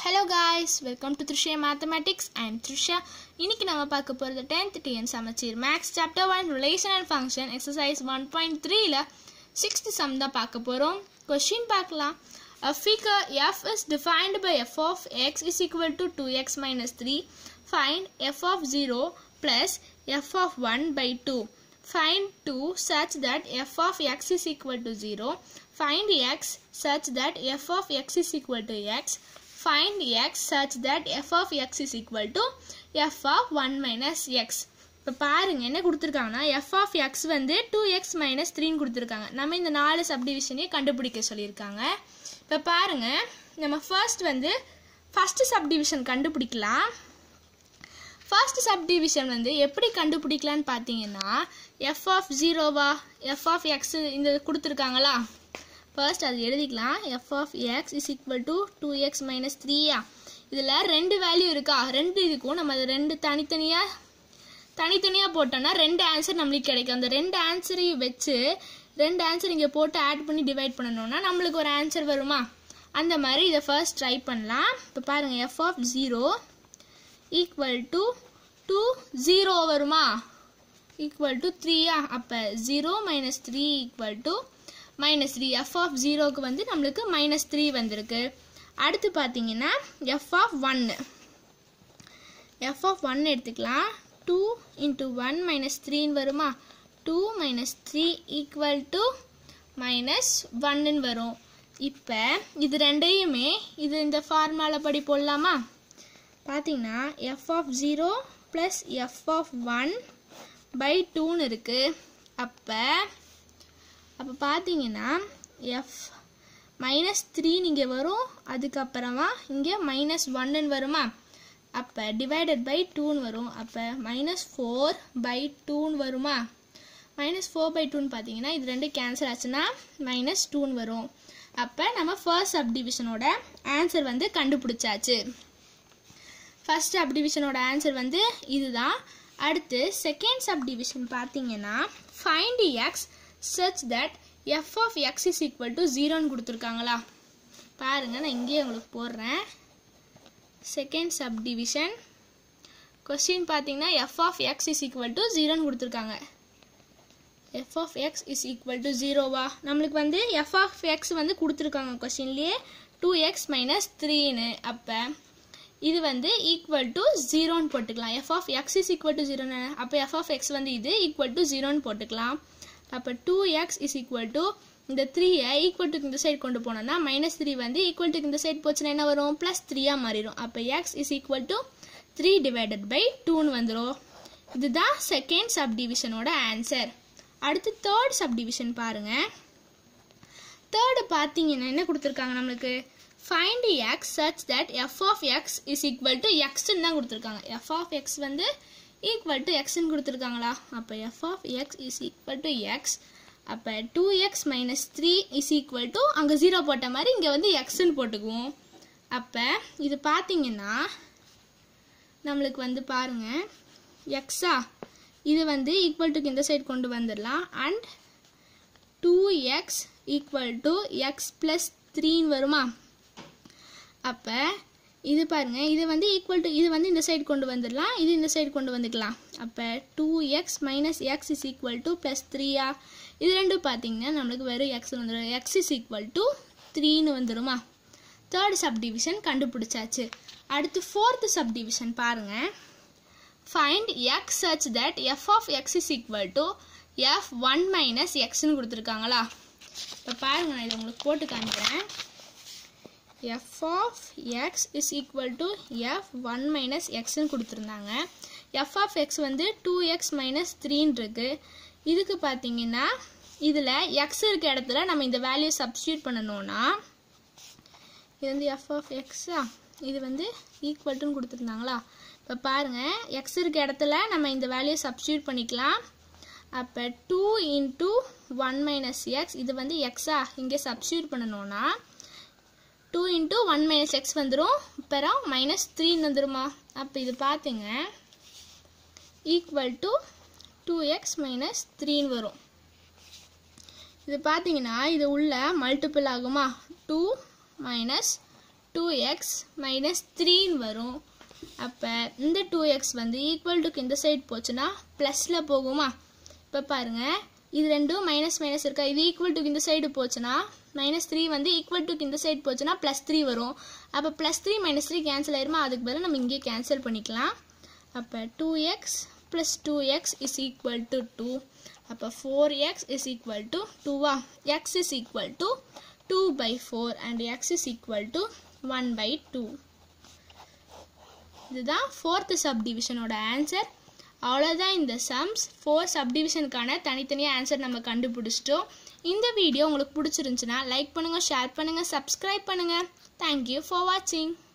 Hello guys welcome to Trisha mathematics I'm Trisha இன்னைக்கு நம்ம பார்க்க போகிறது tenth TN Samacheer maths chapter one relation and function exercise one point த்ரீல sixth sum தான் பார்க்க போகிறோம் கொஷின் பார்க்கலாம் A figure f is defined by f of x is equal to 2x minus 3. Find f of 0 plus f of 1 by 2. Find 2 such that f of x is equal to 0. Find x such that f of x is equal to x. Find x such that f of x is equal to f of 1 minus x. இப்போ பாருங்க என்ன கொடுத்துருக்காங்கன்னா f of x வந்து two x minus த்ரீன்னு கொடுத்துருக்காங்க நம்ம இந்த நாலு சப்டிவிஷனையும் கண்டுபிடிக்க சொல்லியிருக்காங்க இப்போ பாருங்க நம்ம ஃபர்ஸ்ட் வந்து ஃபர்ஸ்ட் சப்டிவிஷன் கண்டுபிடிக்கலாம் ஃபர்ஸ்ட் சப்டிவிஷன் வந்து எப்படி கண்டுபிடிக்கலான்னு பார்த்தீங்கன்னா எஃப் ஆஃப் ஜீரோவா எஃப் ஆஃப் எக்ஸ் இந்த கொடுத்துருக்காங்களா ஃபர்ஸ்ட் அது எழுதிக்கலாம் f of x is equal to two x minus த்ரீயா இதில் ரெண்டு வேல்யூ இருக்கா ரெண்டு இதுக்கும் நம்ம அது ரெண்டு தனித்தனியாக தனித்தனியாக போட்டோம்னா ரெண்டு ஆன்சர் நம்மளுக்கு கிடைக்கும் அந்த ரெண்டு ஆன்சரையும் வச்சு ரெண்டு ஆன்சர் இங்கே போட்டு ஆட் பண்ணி டிவைட் பண்ணணும்னா நம்மளுக்கு ஒரு ஆன்சர் வருமா அந்த மாதிரி இதை ஃபர்ஸ்ட் ட்ரை பண்ணலாம் இப்போ பாருங்கள் f of zero equal to two zero வருமா ஈக்குவல் டு த்ரீயா அப்போ zero minus three equal to minus three f of ஜீரோக்கு வந்து நம்மளுக்கு மைனஸ் த்ரீ வந்திருக்கு அடுத்து பார்த்தீங்கன்னா எஃப் ஆஃப் ஒன்று எஃப் ஆஃப் ஒன் எடுத்துக்கலாம் டூ இன்ட்டு ஒன் மைனஸ் த்ரீன்னு வருமா two minus three equal to minus ஒன்னு வரும் இப்போ இது ரெண்டையுமே இது இந்த ஃபார்முலா படி போடலாமா பார்த்தீங்கன்னா f of zero plus f of one by டூன்னு இருக்குது அப்போ அப்போ பார்த்தீங்கன்னா எஃப் மைனஸ் த்ரீன்னு இங்கே வரும் அதுக்கப்புறமா இங்கே மைனஸ் ஒன்னு வருமா அப்போ டிவைடட் பை டூன்னு வரும் அப்போ மைனஸ் ஃபோர் பை டூன்னு வருமா மைனஸ் ஃபோர் பை டூன்னு பார்த்தீங்கன்னா இது ரெண்டு கேன்சல் ஆச்சுன்னா மைனஸ் டூன்னு வரும் அப்போ நம்ம ஃபர்ஸ்ட் சப்டிவிஷனோட ஆன்சர் வந்து கண்டுபிடிச்சாச்சு ஃபர்ஸ்ட் சப்டிவிஷனோட ஆன்சர் வந்து இதுதான் அடுத்து செகண்ட் சப்டிவிஷன் பார்த்தீங்கன்னா find x such that f of x is equal to ஜீரோன்னு கொடுத்துருக்காங்களா பாருங்கள் நான் இங்கேயே உங்களுக்கு போடுறேன் செகண்ட் சப்டிவிஷன் கொஸ்டின் பார்த்தீங்கன்னா f of x is equal to ஜீரோன்னு கொடுத்துருக்காங்க f of x is equal to ஜீரோவா நம்மளுக்கு வந்து எஃப் ஆஃப் எக்ஸ் வந்து கொடுத்துருக்காங்க கொஸ்டின்லேயே டூ எக்ஸ் மைனஸ் த்ரீன்னு அப்போ இது வந்து ஈக்குவல் டு ஜீரோன்னு போட்டுக்கலாம் f of x is equal to ஜீரோன்னு அப்போ எஃப் ஆஃப் எக்ஸ் வந்து இது ஈக்குவல் டு ஜீரோன்னு போட்டுக்கலாம் அப்போ two x is equal to இந்த த்ரீயை ஈக்குவல் டு இந்த சைடு கொண்டு போனோம்னா மைனஸ் த்ரீ வந்து ஈக்குவல் டு இந்த சைடு போச்சுன்னா என்ன வரும் ப்ளஸ் த்ரீயாக மாறிடும் அப்போ x is equal to three divided by டூன்னு வந்துடும் இதுதான் செகண்ட் சப்டிவிஷனோட ஆன்சர் அடுத்து தேர்ட் சப்டிவிஷன் பாருங்க தேர்டு பார்த்தீங்கன்னா என்ன கொடுத்துருக்காங்க நம்மளுக்கு find x such that f of x is equal to எக்ஸ்ன்னு தான் கொடுத்துருக்காங்க எஃப் ஆஃப் எக்ஸ் வந்து ஈக்குவல் டு எக்ஸ்ன்னு கொடுத்துருக்காங்களா அப்போ f of x is equal to x அப்போ two x minus three is equal to அங்கே ஜீரோ போட்ட மாதிரி இங்கே வந்து எக்ஸ்ன்னு போட்டுக்குவோம் அப்போ இது பார்த்தீங்கன்னா நம்மளுக்கு வந்து பாருங்க எக்ஸா இது வந்து ஈக்குவல் டுக்கு இந்த சைடு கொண்டு வந்துடலாம் and two x equal to x plus த்ரீன்னு வருமா அப்போ இது பாருங்கள் இது வந்து ஈக்குவல் டு இது வந்து இந்த சைடு கொண்டு வந்துடலாம் இது இந்த சைடு கொண்டு வந்துக்கலாம் அப்போ two x minus x is equal to plus த்ரீயா இது ரெண்டும் பார்த்தீங்கன்னா நம்மளுக்கு வெறும் எக்ஸ் வந்துடும் எக்ஸ் இஸ் ஈக்குவல் டு த்ரீன்னு வந்துடுமா தேர்ட் சப்டிவிஷன் கண்டுபிடிச்சாச்சு அடுத்து ஃபோர்த்து சப்டிவிஷன் பாருங்கள் find x such that f of x is equal to f one minus எக்ஸ்னு கொடுத்துருக்காங்களா இப்போ பாருங்க நான் இதை உங்களுக்கு போட்டு காமிக்கிறேன் f of x is equal to f one minus எக்ஸ்னு கொடுத்துருந்தாங்க எஃப் ஆஃப் எக்ஸ் வந்து டூ எக்ஸ் மைனஸ் த்ரீன்னு இருக்கு இதுக்கு பார்த்தீங்கன்னா இதில் எக்ஸ் இருக்க இடத்துல நம்ம இந்த வேல்யூ சப்ஸ்டியூட் பண்ணணும்னா இது வந்து எஃப் ஆஃப் எக்ஸா இது வந்து ஈக்குவல் டுன்னு கொடுத்துருந்தாங்களா இப்போ பாருங்கள் எக்ஸ் இருக்க இடத்துல நம்ம இந்த வேல்யூ சப்ஸ்டியூட் பண்ணிக்கலாம் அப்போ two into one minus x இது வந்து எக்ஸா இங்கே சப்ஸ்டியூட் பண்ணணும்னா two into one minus x வந்துடும் அப்புறம் மைனஸ் த்ரீன்னு வந்துடுமா அப்போ இது பார்த்துங்க equal to two x minus த்ரீன்னு வரும் இது பார்த்தீங்கன்னா இது உள்ள மல்டிபிள் ஆகுமா two minus two x minus த்ரீன்னு வரும் அப்போ இந்த டூ எக்ஸ் வந்து ஈக்குவல் டுக்கு இந்த சைடு போச்சுன்னா ப்ளஸில் போகுமா இப்போ பாருங்கள் இது ரெண்டும் மைனஸ் மைனஸ் இருக்கா இது ஈக்குவல் டுக்கு இந்த சைடு போச்சுன்னா மைனஸ் த்ரீ வந்து ஈக்குவல் டுக்கு இந்த சைடு போச்சுன்னா ப்ளஸ் த்ரீ வரும் அப்போ plus three minus three cancel ஆயிருமா அதுக்கு பதிலாக நம்ம இங்கே கேன்சல் பண்ணிக்கலாம் அப்போ two x plus two x is equal to two அப்போ four x is equal to டூவா x is equal to two by four and x is equal to one by two இதுதான் ஃபோர்த்து சப்டிவிஷனோட answer அவ்வளோதான் இந்த sums four சப்டிவிஷனுக்கான தனித்தனியாக answer நம்ம கண்டுபிடிச்சிட்டோம் இந்த வீடியோ உங்களுக்கு பிடிச்சிருந்துச்சுன்னா லைக் பண்ணுங்கள் ஷேர் பண்ணுங்கள் சப்ஸ்கிரைப் பண்ணுங்கள் தேங்க்யூ ஃபார் வாட்சிங்